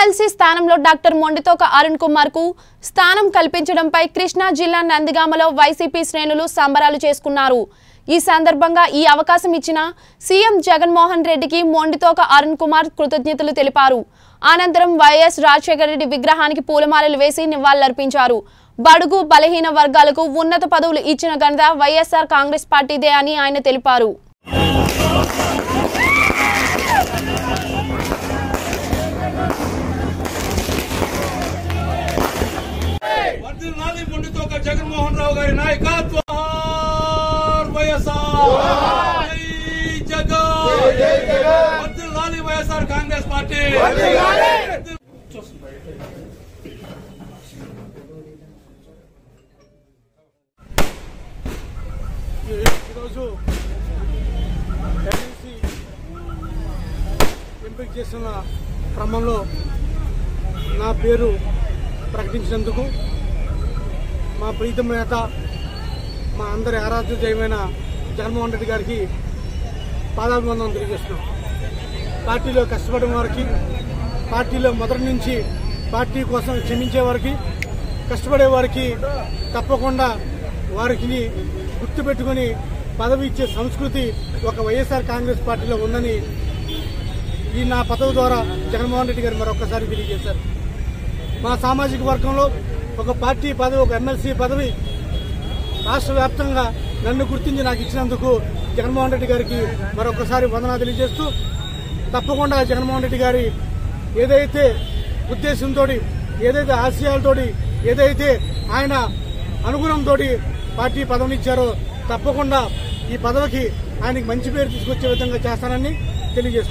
MLC స్థానంలో doctor Mondithoka Arun Kumar కు స్థానం కల్పించడంపై కృష్ణా జిల్లా నందిగామలో వైసీపీ శ్రేణులు సంబరాలు చేసుకున్నారు ఈ సందర్భంగా ఈ అవకాశం ఇచ్చిన సీఎం జగన్మోహన్ రెడ్డికి మొండితోక అరుణ్ కుమార్ కృతజ్ఞతలు తెలిపారు అనంతరం వైఎస్ రాజశేఖర రెడ్డి విగ్రహానికి పూలమాలలు వేసి నివాళులర్పించారు బడుగు బలహీన వర్గాలకు ఉన్నత పదవులు ఇచ్చిన ఘనత వైఎస్ఆర్ కాంగ్రెస్ పార్టీదే అని ఆయన తెలిపారు వర్ధిల్లాలి ముందుతో ఒక జగన్మోహన్ రావు గారి నాయకత్వం వైఎస్ఆర్ జై జగన్ వర్ధిల్లాలి వైఎస్ఆర్ కాంగ్రెస్ పార్టీ ఈరోజు ఎమ్మెల్సీ ఎంపిక చేస్తున్న క్రమంలో నా పేరు ప్రకటించినందుకు మా ప్రీతం నేత మా అందరి ఆరాధ్య దైవమైన జగన్మోహన్ రెడ్డి గారికి పాదాభివందనం తెలియజేస్తున్నాం పార్టీలో కష్టపడిన వారికి పార్టీలో మొదటి నుంచి పార్టీ కోసం క్షమించే వారికి కష్టపడే వారికి తప్పకుండా వారికి గుర్తుపెట్టుకుని పదవి ఇచ్చే సంస్కృతి ఒక వైఎస్ఆర్ కాంగ్రెస్ పార్టీలో ఉందని ఈ నా పదవి ద్వారా జగన్మోహన్ రెడ్డి గారు మరొకసారి తెలియజేశారు మా సామాజిక వర్గంలో ఒక పార్టీ పదవి ఒక ఎమ్మెల్సీ పదవి రాష్ట్ర వ్యాప్తంగా నన్ను గుర్తించి నాకు ఇచ్చినందుకు జగన్మోహన్ రెడ్డి గారికి మరొకసారి వందనా తెలియజేస్తూ తప్పకుండా జగన్మోహన్ రెడ్డి గారి ఏదైతే ఉద్దేశంతో ఏదైతే ఆశయాలతోటి ఏదైతే ఆయన అనుగుణంతో పార్టీ పదవినిచ్చారో తప్పకుండా ఈ పదవికి ఆయనకి మంచి పేరు తీసుకొచ్చే విధంగా చేస్తానని తెలియజేస్తున్నాను